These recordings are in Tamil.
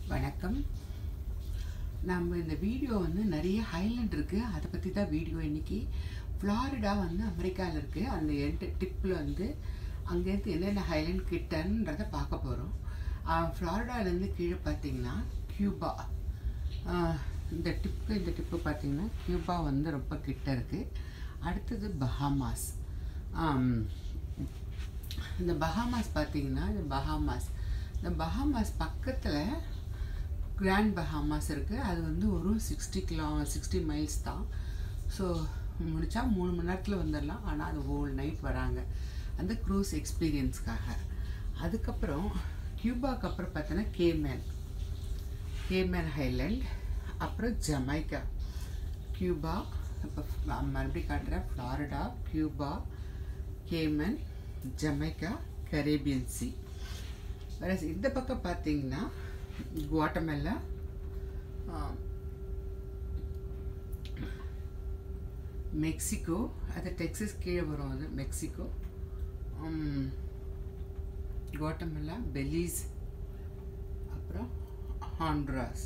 வணக்கம் நம்ம இந்த வீடியோ வந்து நிறைய ஹைலைட் இருக்குது அதை பற்றி தான் வீடியோ இன்னைக்கு ஃப்ளாரிடா வந்து அமெரிக்காவில் இருக்குது அந்த எட்டு டிப்பில் வந்து அங்கேருந்து என்னென்ன ஹைலைண்ட் கிட்டன்றதை பார்க்க போகிறோம் ஃப்ளாரிடாலேருந்து கீழே பார்த்தீங்கன்னா கியூபா ஆஹ் இந்த டிப்பு இந்த டிப்பு பார்த்தீங்கன்னா கியூபா வந்து ரொம்ப கிட்ட இருக்குது அடுத்தது பஹாமாஸ் ஆம், இந்த பஹாமாஸ் பார்த்தீங்கன்னா இந்த பஹாமாஸ் இந்த பஹாமாஸ் பக்கத்தில் கிராண்ட் பஹாமாஸ் இருக்குது அது வந்து ஒரு சிக்ஸ்டி கிலோ சிக்ஸ்டி மைல்ஸ் தான் ஸோ முடித்தா மூணு மணி நேரத்தில் வந்துடலாம் ஆனால் அது ஹோல் நைட் வராங்க அந்த க்ரூஸ் எக்ஸ்பீரியன்ஸ்க்காக அதுக்கப்புறம் கியூபாக்கு அப்புறம் பார்த்தோன்னா கேமேன் கேமன் ஹைலேண்ட் அப்புறம் ஜமைக்கா கியூபா இப்போ மறுபடியும் காட்டுறேன் Florida Cuba Cayman Jamaica Caribbean sea வேற இந்த பக்கம் பார்த்தீங்கன்னா குவாட்டமெல்லா மெக்சிகோ அது டெக்ஸஸ் கீழே வரும் அது மெக்சிகோ குவாட்டமெல்லா பெலிஸ் அப்புறம் ஹாண்ட்ராஸ்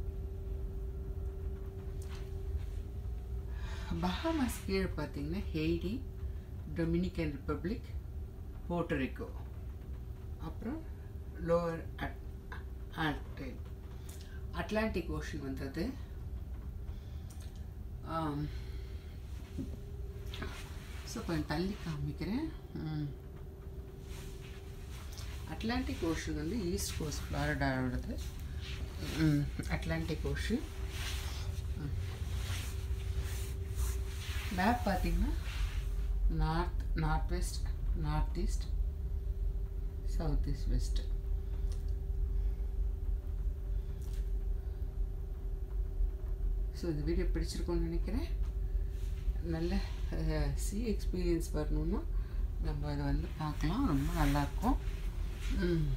பஹாமாஸ் கீழே பார்த்தீங்கன்னா ஹெய்டி டொமினிக்கன் ரிப்பப்ளிக் போர்ட்டரிக்கோ அப்புறம் லோவர் அட் அட்லைன் அட்லாண்டிக் ஓஷன் வந்தது ஸோ கொஞ்சம் தள்ளி காமிக்கிறேன் ம். அட்லாண்டிக் ஓஷன் வந்து ஈஸ்ட் கோஸ்ட் ஃப்ளாரிடாவோடது ம், அட்லாண்டிக் ஓஷன் மேப் பார்த்தீங்கன்னா north north west north east south east west so இந்த வீடியோ பிடிச்சிருக்கோன்னு நினைக்கிறேன் நல்ல சி எக்ஸ்பீரியன்ஸ் வரணுன்னா நம்ம அதை வந்து பார்க்கலாம் ரொம்ப நல்லாயிருக்கும் ம்.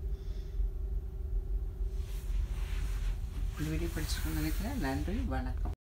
இந்த வீடியோ பிடிச்சிருக்கோன்னு நினைக்கிறேன் நன்றி வணக்கம்